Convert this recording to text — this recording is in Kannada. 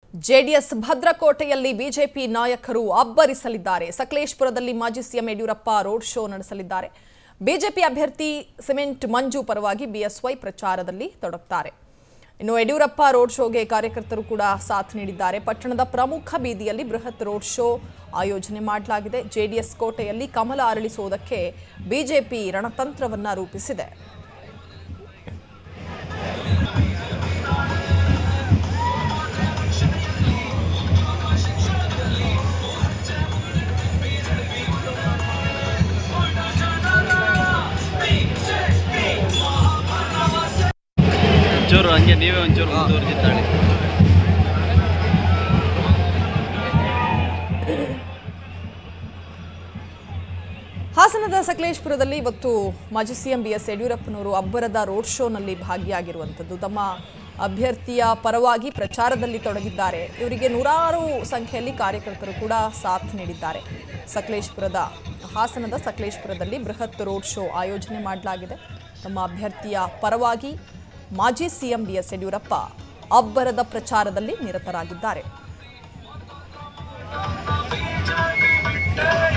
ಜೆಡಿಎಸ್ ಭದ್ರಕೋಟೆಯಲ್ಲಿ ಬಿಜೆಪಿ ನಾಯಕರು ಅಬ್ಬರಿಸಲಿದ್ದಾರೆ ಸಕಲೇಶ್ಪುರದಲ್ಲಿ ಮಾಜಿ ಸಿಎಂ ಯಡಿಯೂರಪ್ಪ ರೋಡ್ ಶೋ ನಡೆಸಲಿದ್ದಾರೆ ಬಿಜೆಪಿ ಅಭ್ಯರ್ಥಿ ಸಿಮೆಂಟ್ ಮಂಜು ಪರವಾಗಿ ಬಿಎಸ್ವೈ ಪ್ರಚಾರದಲ್ಲಿ ತೊಡಗುತ್ತಾರೆ ಇನ್ನು ಯಡಿಯೂರಪ್ಪ ರೋಡ್ ಶೋಗೆ ಕಾರ್ಯಕರ್ತರು ಕೂಡ ಸಾಥ್ ನೀಡಿದ್ದಾರೆ ಪಟ್ಟಣದ ಪ್ರಮುಖ ಬೀದಿಯಲ್ಲಿ ಬೃಹತ್ ರೋಡ್ ಶೋ ಆಯೋಜನೆ ಮಾಡಲಾಗಿದೆ ಜೆಡಿಎಸ್ ಕೋಟೆಯಲ್ಲಿ ಕಮಲ ಅರಳಿಸುವುದಕ್ಕೆ ಬಿಜೆಪಿ ರಣತಂತ್ರವನ್ನ ರೂಪಿಸಿದೆ ಒಂಚೂರು ಹಂಗೆ ನೀವೇ ಒಂಚೂರು ಮುಂದುವರೆಸಿ ತಾಳಿ ಹಾಸನದ ಸಕಲೇಶ್ಪುರದಲ್ಲಿ ಇವತ್ತು ಮಾಜಿ ಸಿಎಂ ಬಿ ಎಸ್ ಯಡಿಯೂರಪ್ಪನವರು ಅಬ್ಬರದ ರೋಡ್ ಶೋನಲ್ಲಿ ಭಾಗಿಯಾಗಿರುವಂಥದ್ದು ತಮ್ಮ ಅಭ್ಯರ್ಥಿಯ ಪರವಾಗಿ ಪ್ರಚಾರದಲ್ಲಿ ತೊಡಗಿದ್ದಾರೆ ಇವರಿಗೆ ನೂರಾರು ಸಂಖ್ಯೆಯಲ್ಲಿ ಕಾರ್ಯಕರ್ತರು ಕೂಡ ಸಾಥ್ ನೀಡಿದ್ದಾರೆ ಸಕಲೇಶ್ಪುರದ ಹಾಸನದ ಸಕಲೇಶ್ಪುರದಲ್ಲಿ ಬೃಹತ್ ರೋಡ್ ಶೋ ಆಯೋಜನೆ ಮಾಡಲಾಗಿದೆ ತಮ್ಮ ಅಭ್ಯರ್ಥಿಯ ಪರವಾಗಿ ಮಾಜಿ ಸಿಎಂ ಬಿ ಎಸ್ ಯಡಿಯೂರಪ್ಪ ಅಬ್ಬರದ ಪ್ರಚಾರದಲ್ಲಿ ನಿರತರಾಗಿದ್ದಾರೆ